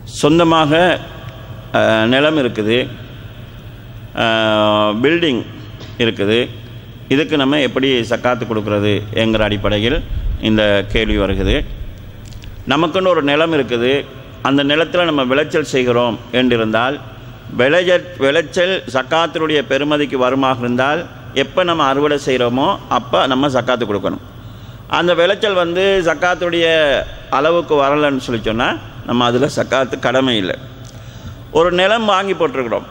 சொந்தமாக அஹ், நிலம் இருக்குது பில்டிங் இருக்குது இதுக்கு நம்ம எப்படி சக்காத்து கொடுக்கறது என்கிற அடிப்படையில் இந்த கேள்வி வருகிறது நமக்குன்னு ஒரு நிலம் இருக்குது அந்த நிலத்தில் நம்ம விளைச்சல் செய்கிறோம் என்றிருந்தால் விளைச்ச விளைச்சல் சக்காத்தினுடைய பெருமதிக்கு வருமாக இருந்தால் எப்போ நம்ம அறுவடை செய்கிறோமோ அப்போ நம்ம சக்காத்து கொடுக்கணும் அந்த விளைச்சல் வந்து சக்காத்துடைய அளவுக்கு வரலைன்னு சொல்லி சொன்னால் நம்ம அதில் சக்காத்து கடமை இல்லை ஒரு நிலம் வாங்கி போட்டிருக்கிறோம்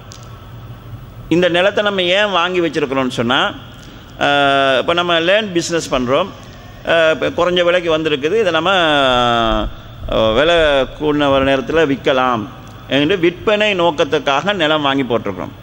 இந்த நிலத்தை நம்ம ஏன் வாங்கி வச்சுருக்கிறோம்னு சொன்னால் இப்போ நம்ம லேண்ட் பிஸ்னஸ் பண்ணுறோம் இப்போ குறைஞ்ச விலைக்கு வந்திருக்குது இதை நம்ம அஹ், விலை கூடின ஒரு நேரத்தில் விற்கலாம் என்று விற்பனை நோக்கத்துக்காக நிலம் வாங்கி போட்டிருக்கிறோம்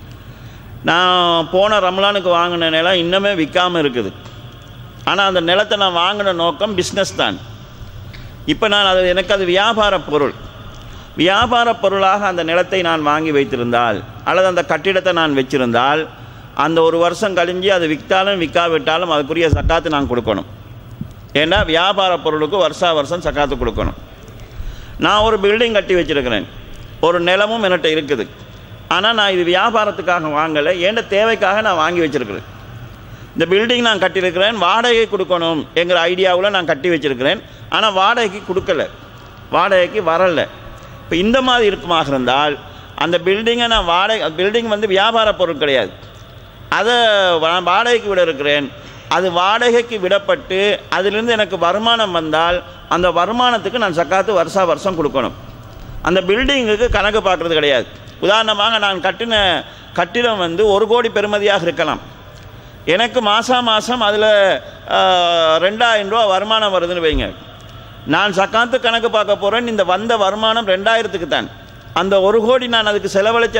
நான் போன ரம்லானுக்கு வாங்கின நிலம் இன்னுமே விற்காமல் இருக்குது ஆனால் அந்த நிலத்தை நான் வாங்கின நோக்கம் பிஸ்னஸ் தான் இப்போ நான் அது எனக்கு அது வியாபார பொருள் வியாபார பொருளாக அந்த நிலத்தை நான் வாங்கி வைத்திருந்தால் அல்லது அந்த கட்டிடத்தை நான் வச்சிருந்தால் அந்த ஒரு வருஷம் கழிஞ்சு அது விற்றாலும் விற்காவிட்டாலும் அதுக்குரிய சக்காத்து நான் கொடுக்கணும் ஏன்னா வியாபார பொருளுக்கு வருஷா வருஷம் சக்காத்து கொடுக்கணும் நான் ஒரு பில்டிங் கட்டி வச்சிருக்கிறேன் ஒரு நிலமும் என்கிட்ட இருக்குது ஆனால் நான் இது வியாபாரத்துக்காக வாங்கலை ஏண்ட தேவைக்காக நான் வாங்கி வச்சிருக்கிறேன் இந்த பில்டிங் நான் கட்டியிருக்கிறேன் வாடகை கொடுக்கணும் என்கிற ஐடியாவில் நான் கட்டி வச்சிருக்கிறேன் ஆனால் வாடகைக்கு கொடுக்கல வாடகைக்கு வரலை இப்போ இந்த மாதிரி இருக்குமாக இருந்தால் அந்த பில்டிங்கை நான் வாடகை பில்டிங் வந்து வியாபார பொருள் கிடையாது அதை நான் வாடகைக்கு விட இருக்கிறேன் அது வாடகைக்கு விடப்பட்டு அதிலிருந்து எனக்கு வருமானம் வந்தால் அந்த வருமானத்துக்கு நான் சக்காத்து வருஷா வருஷம் கொடுக்கணும் அந்த பில்டிங்குக்கு கணக்கு பார்க்குறது கிடையாது உதாரணமாக நான் கட்டின கட்டிடம் வந்து ஒரு கோடி பெறுமதியாக இருக்கலாம் எனக்கு மாதம் மாதம் அதில் ரெண்டாயிரம் ரூபா வருமானம் வருதுன்னு வைங்க நான் சக்காத்து கணக்கு பார்க்க போகிறேன் இந்த வந்த வருமானம் ரெண்டாயிரத்துக்கு தான் அந்த ஒரு கோடி நான் அதுக்கு செலவழித்த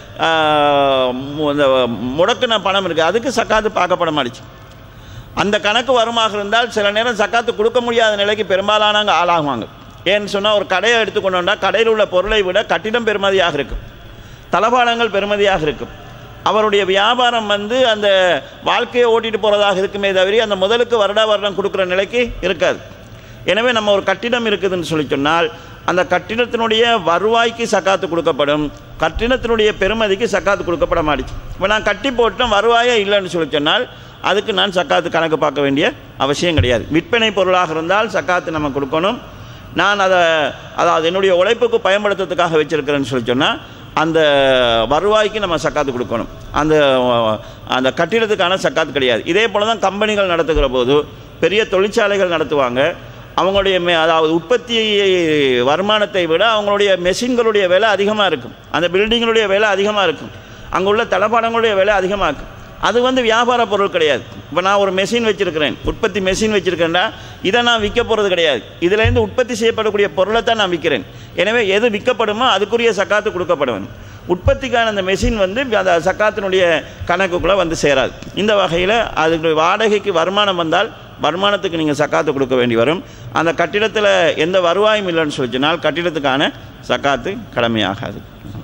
ஆஹ், மு- இந்த முடக்கின பணம் இருக்குது அதுக்கு சக்காத்து பார்க்கப்பட மாட்டுச்சு அந்த கணக்கு வருமாக இருந்தால் சில நேரம் சக்காத்து கொடுக்க முடியாத நிலைக்கு பெரும்பாலானவங்க ஆளாகுவாங்க ஏன்னு சொன்னால் ஒரு கடையை எடுத்துக்கொண்டோம்னா கடையில் உள்ள பொருளை விட கட்டிடம் பெருமதியாக இருக்கும் தளபாடங்கள் பெருமதியாக இருக்கும் அவருடைய வியாபாரம் வந்து அந்த வாழ்க்கையை ஓட்டிட்டு போகிறதாக இருக்குமே தவிர அந்த முதலுக்கு வருடா வருடம் கொடுக்குற நிலைக்கு இருக்காது எனவே நம்ம ஒரு கட்டிடம் இருக்குதுன்னு சொல்லி சொன்னால் அந்த கட்டிடத்தினுடைய வருவாய்க்கு சக்காத்து கொடுக்கப்படும் கட்டிடத்தினுடைய பெருமதிக்கு சக்காத்து கொடுக்கப்பட மாட்டுச்சு இப்போ நான் கட்டி போட்டோம் வருவாயே இல்லைன்னு சொல்லி சொன்னால் அதுக்கு நான் சக்காத்து கணக்கு பார்க்க வேண்டிய அவசியம் கிடையாது விற்பனை பொருளாக இருந்தால் சக்காத்து நம்ம கொடுக்கணும் நான் அதை அதாவது என்னுடைய உழைப்புக்கு பயன்படுத்துறதுக்காக வச்சுருக்கிறேன்னு சொல்லி சொன்னால் அந்த வருவாய்க்கு நம்ம சக்காத்து கொடுக்கணும் அந்த அந்த கட்டிடத்துக்கான சக்காத்து கிடையாது இதே போல தான் கம்பெனிகள் நடத்துகிற போது பெரிய தொழிற்சாலைகள் நடத்துவாங்க அவங்களுடைய மே அதாவது உற்பத்தி வருமானத்தை விட அவங்களுடைய மெஷின்களுடைய விலை அதிகமாக இருக்கும் அந்த பில்டிங்களுடைய விலை அதிகமாக இருக்கும் அங்கே உள்ள தளபாடங்களுடைய விலை அதிகமாக இருக்கும் அது வந்து வியாபார பொருள் கிடையாது இப்போ நான் ஒரு மெஷின் வச்சுருக்கிறேன் உற்பத்தி மெஷின் வச்சுருக்கேன்டா இதை நான் விற்க போகிறது கிடையாது இதுலேருந்து உற்பத்தி செய்யப்படக்கூடிய பொருளை தான் நான் விற்கிறேன் எனவே எது விற்கப்படுமோ அதுக்குரிய சக்காத்து கொடுக்கப்படும் உற்பத்திக்கான அந்த மெஷின் வந்து அந்த சக்காத்தினுடைய கணக்குக்குள்ளே வந்து சேராது இந்த வகையில் அதுக்கு வாடகைக்கு வருமானம் வந்தால் வருமானத்துக்கு நீங்கள் சக்காத்து கொடுக்க வேண்டி வரும் அந்த கட்டிடத்தில் எந்த வருவாயும் இல்லைன்னு சொல்லி சொன்னால் கட்டிடத்துக்கான சக்காத்து கடமையாகாது